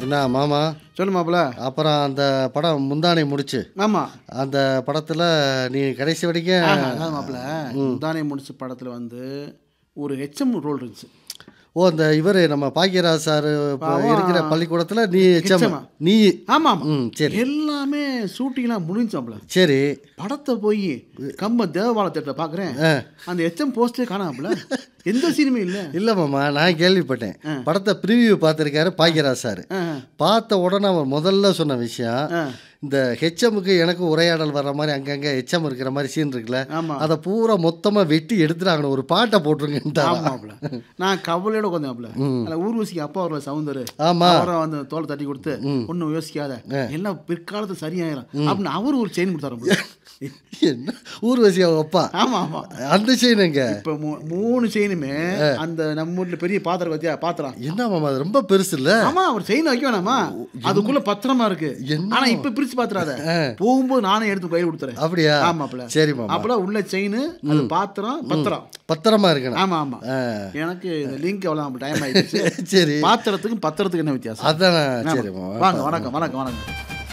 என்ன மாமா சொல்லு மாப்பிள அப்புறம் அந்த படம் முந்தானை முடிச்சு ஆமா அந்த படத்தில் நீ கடைசி வரைக்கும் அதான் மாப்பிள தானே முடிச்ச படத்துல வந்து ஒரு ஹெச்எம் ரோல் இருந்துச்சு ஓ அந்த இவர் நம்ம பாக்கியராஜ் சார் பாவம். இருக்கிற பள்ளிக்கூடத்தில் நீ எச்சம் HM. நீ ஆமா ஆமா ம் சரி எல்லாமே ஷூட்டிங்லாம் முடிஞ்சு மாப்பிள சரி படத்தை போய் கம்ப தேவபால தேட்டரை பார்க்குறேன் ஆ. அந்த எச்எம் போஸ்டே காணாமல எந்த சீனுமே இல்லை இல்லை மாமா நான் கேள்விப்பட்டேன் படத்தை ப்ரிவியூ பார்த்துருக்காரு பாக்கியராஜ் சார் ஆ, பார்த்த உடனே அவர் முதல்ல சொன்ன விஷயம் ஆ. இந்த ஹெச்எம்முக்கு எனக்கு உரையாடல் வர்ற மாதிரி அங்கங்கே ஹெச்எம் இருக்கிற மாதிரி சீன் இருக்குல்ல ஆமா அதை பூரா மொத்தமாக வெட்டி எடுத்துட்டாங்க ஒரு பாட்டை போட்டுருங்கன்ட்டாங்க ஆமாப்ல நான் கவலையோட உட்காந்தாப்ல அதில் ஊர்வசிக்கு அப்பா வரல சவுந்தர் ஆமா. அவரை வந்து தோலை தட்டி கொடுத்து ஒன்றும் யோசிக்காத எல்லாம் பிற்காலத்து சரியாயிரும் அப்படின்னு அவரு ஒரு செயின் கொடுத்தாரு என்ன ஊர்வசி அவங்க அப்பா ஆமா ஆமா அந்த சீன் எங்க இப்போ மூ- மூணு செயினுமே அந்த நம்ம ஊர்ல பெரிய பாத்திரம் வச்சியா பாத்திரம் என்ன மாமா அது ரொம்ப பெருசு இல்ல ஆமா அவர் செயின் வைக்க வேணாமா அதுக்குள்ள பத்திரமா இருக்கு என்ன? ஆனா இப்ப பிரிச்சு பாத்துறாத போகும்போது நானே எடுத்து கையில் கொடுத்துறேன் அப்படியா ஆமாப்ல சரி மாமா அப்பல உள்ள செயின் அது பாத்திரம் பத்திரம் பத்திரமா இருக்கணும் ஆமா ஆமா ஆ. எனக்கு இந்த லிங்க் எவ்வளோ டைம் ஆயிடுச்சு சரி பாத்திரத்துக்கும் பத்திரத்துக்கு என்ன வித்தியாசம் அதான் ஆமா. சரி மாமா வாங்க வணக்கம் வணக்கம் வணக்கம்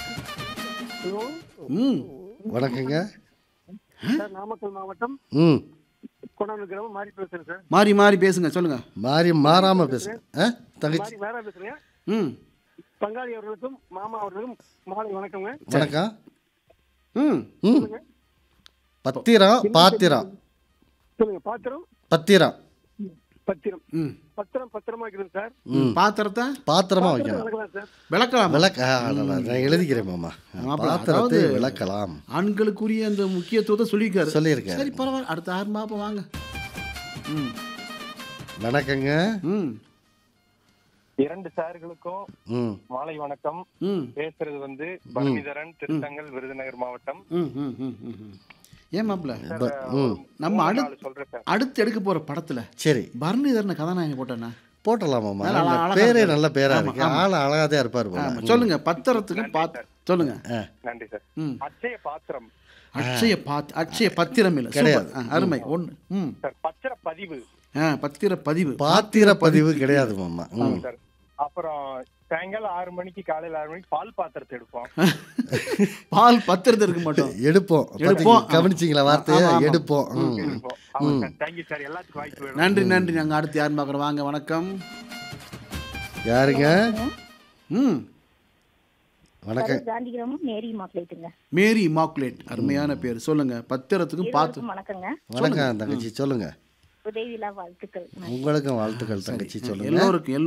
ம் வணக்கங்க சார் நாமக்கல் மாவட்டம் ம் கொண்டாந்து கிராமம் மாறி பேசுறேன் சார் மாறி மாறி பேசுங்க சொல்லுங்க மாறி மாறாம பேசு ஆ தங்கச்சி மாறி வேற பேசுறேன் ம் பங்காளி அவர்களுக்கும் மாமா அவர்களுக்கும் மாலை வணக்கங்க வணக்கம் ம் ம் பத்திரம் பாத்திரம் சொல்லுங்க பாத்திரம் பத்திரம் பத்திரம் ம் பத்திரம் பத்திரமா வைக்கணும் சார் ம் பாத்திரத்தை பாத்திரமா வைக்கணும் வணக்கம் சார் விளக்கலாம் விளக்க ஆ, அதான், நான் எழுதிக்கிறேன் மாமா மாப்பிள, பாத்திரத்தை அதாவது- விளக்கலாம் ஆண்களுக்குரிய அந்த முக்கியத்துவத்தை சொல்லியிருக்காரு சொல்லியிருக்காரு. சரி பரவாயில்ல அடுத்த ஆறு மாப்பம் வாங்க ம் வணக்கங்க ம் இரண்டு சார்களுக்கும் ம் மாலை வணக்கம் ம் பேசுறது வந்து பரணிதரன் திருத்தங்கல் விருதுநகர் மாவட்டம் ம் ம் ம் ம் ம். ஏன் மாப்பிள ப- ம் நம்ம மூணு அடு நாலு சொல்றேன் சார் அடுத்து எடுக்க போற படத்துல சரி பரணிதரனை கதாநாயகன் போட்டேன்னா போட்டலாம் மாமா நல்ல நல்ல அழகா பேரே இருக்காரு. நல்ல பேரா ஆமா, இருக்கு ஆமா. ஆள் அழகா தான் இருப்பார் போல ஆமா, சொல்லுங்க பத்திரத்துக்கு பாத் சொல்லுங்க நன்றி சார் ம் அச்சய பாத்திரம் அட்சய பாத் அட்சய பத்திரம் இல்லை கிடையாது. சூப்பர். ஆ, அருமை ஒன்று ம் சார் பத்திர பதிவு ஆ பத்திர பதிவு பாத்திர பதிவு கிடையாது மாமா ம் சார் அப்புறம் சாயங்காலம் ஆறு மணிக்கு காலையில ஆறு மணிக்கு பால் பாத்திரத்தை எடுப்போம் பால் பத்திரத்தை இருக்க மாட்டோம் எடுப்போம் எடுப்போம். பாத்தீங்க- கவனிச்சீங்களா வார்த்தையை ஆமா, ஆமா. எடுப்போம் ம். எடுப்போம் ஆமா சார் தேங்க்யூ சார் எல்லாத்துக்கும் வாய்ப்பு வேணும் நன்றி நன்றி நாங்கள் அடுத்து யார் பார்க்குறோம் வாங்க வணக்கம் யாருங்க ம் வணக்கம் காந்திகிராமம் மேரி மாப்பிளைட்டுங்க மேரி இமாக்குலேட் அருமையான பேர் சொல்லுங்க பத்திரத்துக்கும் பார்த்து இருவருக்கும் வணக்கங்க வணக்கம் தங்கச்சி சொல்லுங்க உதவியில்லா வாழ்த்துக்கள் உங்களுக்கும் வாழ்த்துக்கள் தங்கச்சி சொல்லுங்க எல்லோருக்கும்